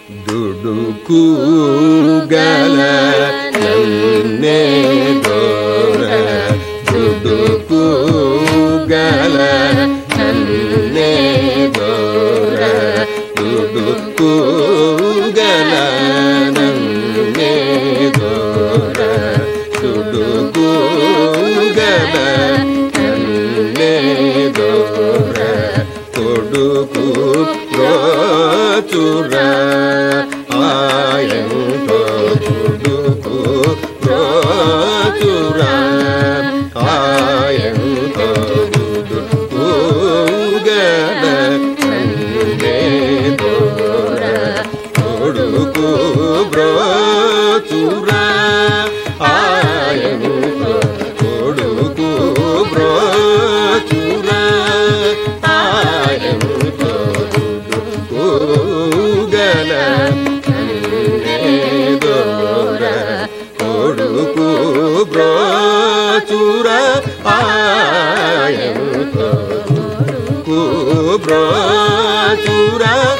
దుడుకు గల నన్నే దోర దుడుకు గల నన్నే దోర దుడుకు గల నన్నే దోర దుడుకు గల నన్నే దోర కొడుకు రోచుర ఆయంతో కొడుకు రోచుర ఆయంతో కొడుకు గల నన్నే దోర కొడుకు బ్రోచుర ఆయంతో కొడుకు బ్రోచుర ఆయంతో కొడుకు గల నన్నే దోర కొడుకు బ్రోచుర ఆయంతో కొడుకు బ్రోచుర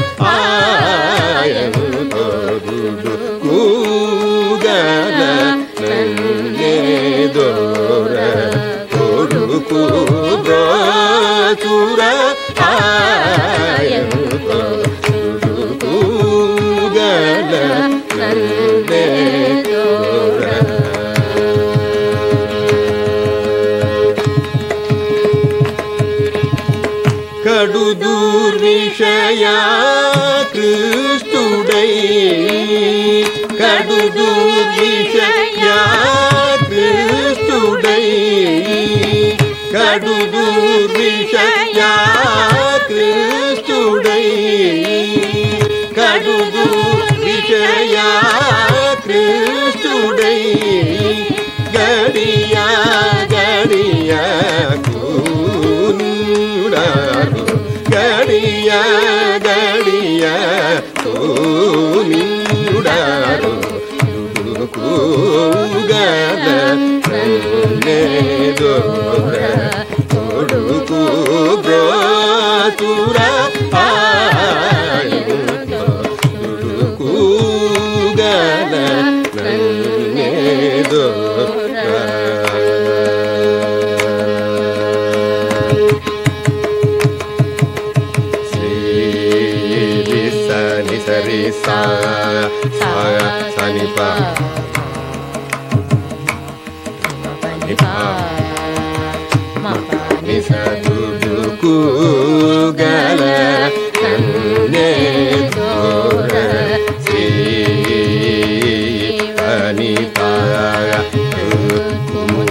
ఆయంతో కొడుకు గల నన్నే దోర కొడుకు బ్రోచుర ఆయంతో కొడుకు గల నన్నే దోర కడు దూర్విషయ కృష్ణుడై కడు దూర్విషయ కృష్ణుడై కడు దూర్విషయ కృష్ణుడై కడు దూర్విషయ కృష్ణుడై గడియా గడియా కూనుడారు గడియా గడియా కూనుడారు కూగల నన్నే దోర కొడుకు బ్రోతుర ఆయుతో కొడుకు గల నన్నే దోర శ్రీ సని సరి సా సా సని పా ని పా ని స దుడుకు గల నన్నే దోర శ్రీ అని పా కుముద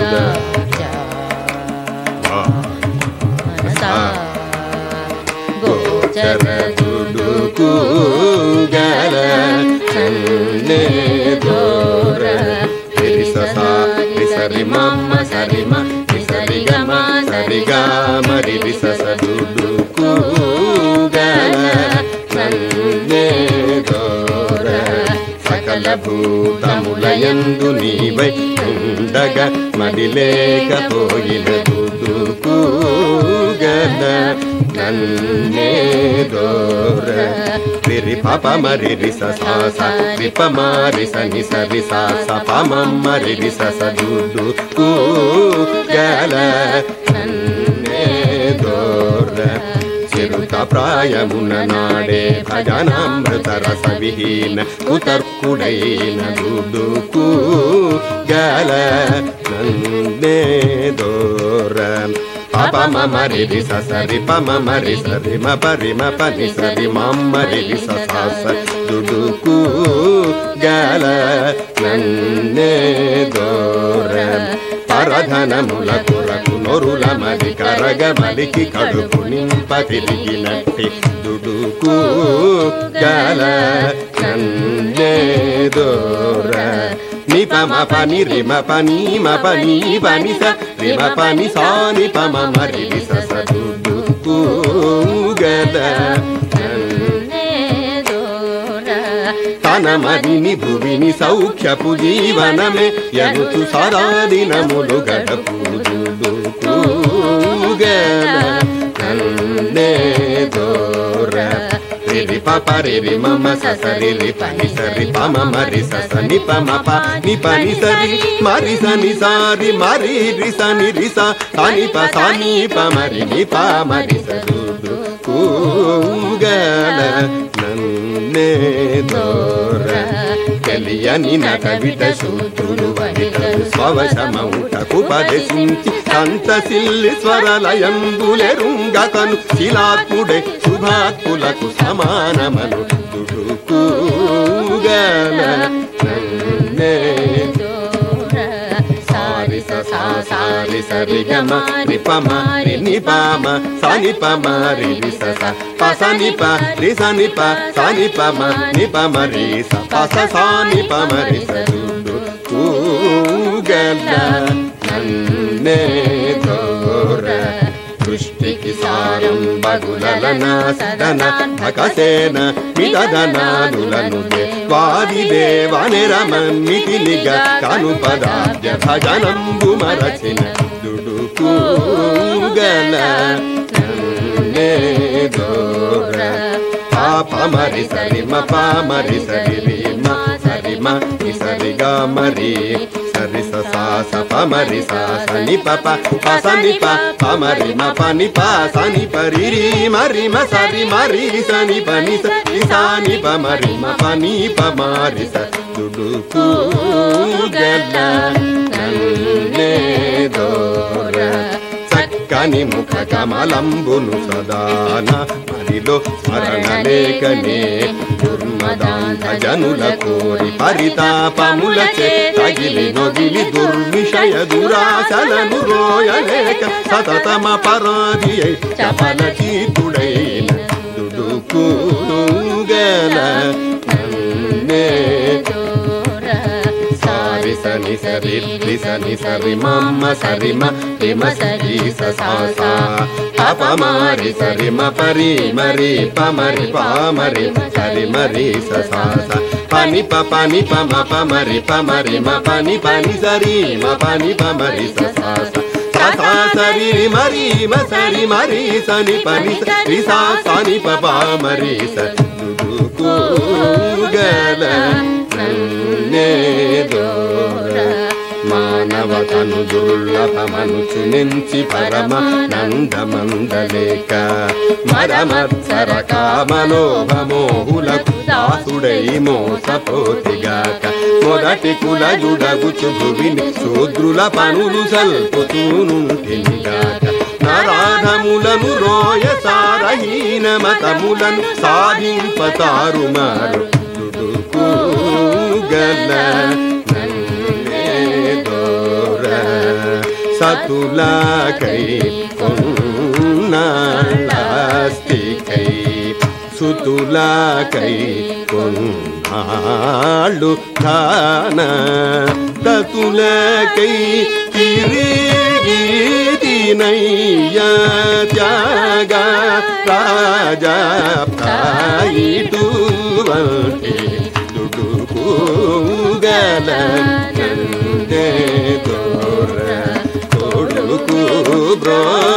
గోచర దుడుకు గల నన్నే దోర రిస సా రిసరి మమ్మ సరి మ రిసరి గమ సరి గమ రి రిస స దుడుకు గల నన్నే దోర సకల భూతములయందు నీవై ఉండగ మడిలేకపోయిన దుడుకు గల నన్నే దోర రిరి పప మరి రిస సా స రిప మారి స ని స రి సా స ప మమ్మ రి రి స స దుడు కు గల నన్నే దోర చిరుత ప్రాయమున నాడే భజనామృత రస విహీన కుతర్కుడైన దుడుకు గల నన్నే దోర పప మమ రి రి స స రి ప మమ రి స రి మ ప రి మ ప ని స రి మమ్మ రి రి స స స దుడుకు గల నన్నే దోర పరధనముల కొరకు నొరుల మరి కరగ మలికి కడుపు నింప తిరిగినట్టి దుడుకు గల నన్నే దోర నిపమ పని రిమ పని మ పని పని స రిమ పని సా నిపమ మరి రి స స దుడుకు గల నన్నే తన మదిని భువిని సౌఖ్యపు జీవనమే ఎగుతు సరాదినములు గడపు గల నన్నే దోర రి ప ప రి రి మ మ స స రి రి ప ని స రి ప మ మ రి స స ని ప మ ప ని ప ని స రి మ రి స ని స రి మ రి రి స ని రి స స ని ప స ని ప మ రి ని ప మ రి స దు దు కూగల నన్నే దోర తెలియని నటవిట శూద్రులు వనితలు స్వవశమౌటకు పదసించి సంతసిల్లి స్వరలయంబులెరుంగకను శిలాత్ముడే శుభాత్ములకు సమానమను దుడుకూగల నన్నే సారి స సా సారి సరి గమ రి ప మ రి ని ప మ స ని ప మ రి రి స స ప స ని ప రి స ని ప స ని ప మ ని ప మ రి స ప స స ని ప మ రి స దు దు కూగల నన్నే దోర దృష్టికి సారం బగులన సదన భకసేన మిదనాదులను వాది దేవని రమన్మితి నిగ కను పదాబ్జ భజనంబు మరచిన దుడుకూగల నన్నే దోర పాపమరి సరి మ పామరి సరి రి మ సరి మ రి సరి గ మరి సరి స సా స ప మరి సా స ని ప ప ప స ని ప ప మరి మ ప ని ప స ని ప రి రి మరి మ స రి మ రి స ని ప ని స ని స ని ప మరి మ ప ని ప మ రి స దుడు కూగల నన్నే దోర చక్కని ముఖ కమలంబును సదాన మదిలో స్మరణ లేకనే దుర్మదాంధ జనుల కోరి పరితాపముల తగిలి నొదిలి దుర్విషయ దురాశలను రోయలేక సతతమ పరాధి అయి చపల చీతుడైన దుడుకూగల నన్నే సారి సని సరి రి సని సరి మమ్మ సరి మ రి మ సరి స సా సా ప మరి సరి మ పరి మరి ప మరి ప మరి సరి మరి స సా సా పని ప పని ప మ ప మరి ప మరి మ పని పని సరి మ పని ప మరి స సా సా స సా సరి రి మరి మ సరి మరి సని పని రి సా సని ప ప మరి స దుడుకూగల నన్నే దోర మానవతను దుర్లభమనుచు నెంచి పరమ నందమందలేక మరమత్సర కామలోభమోహులకు దాసుడై మోసపోతిగాక మొదటి కులజుడగుచు భువిని శూద్రుల పనులు సల్పుతూనుంటినిగాక నరాధములను రోయ సారహీన మతములను సాధింపతారు మారు దుడుకూగల నన్నే దోర సతులాకై కొన్నాళ్ళాస్తికై సుతులాకై కొన్నాళ్ళు ధాన దతులకై కిరీటినయ్య త్యాగ రాజా ప్రాయిటువంటి దుడుకూగల నందే దోర కొడుకు బ్రో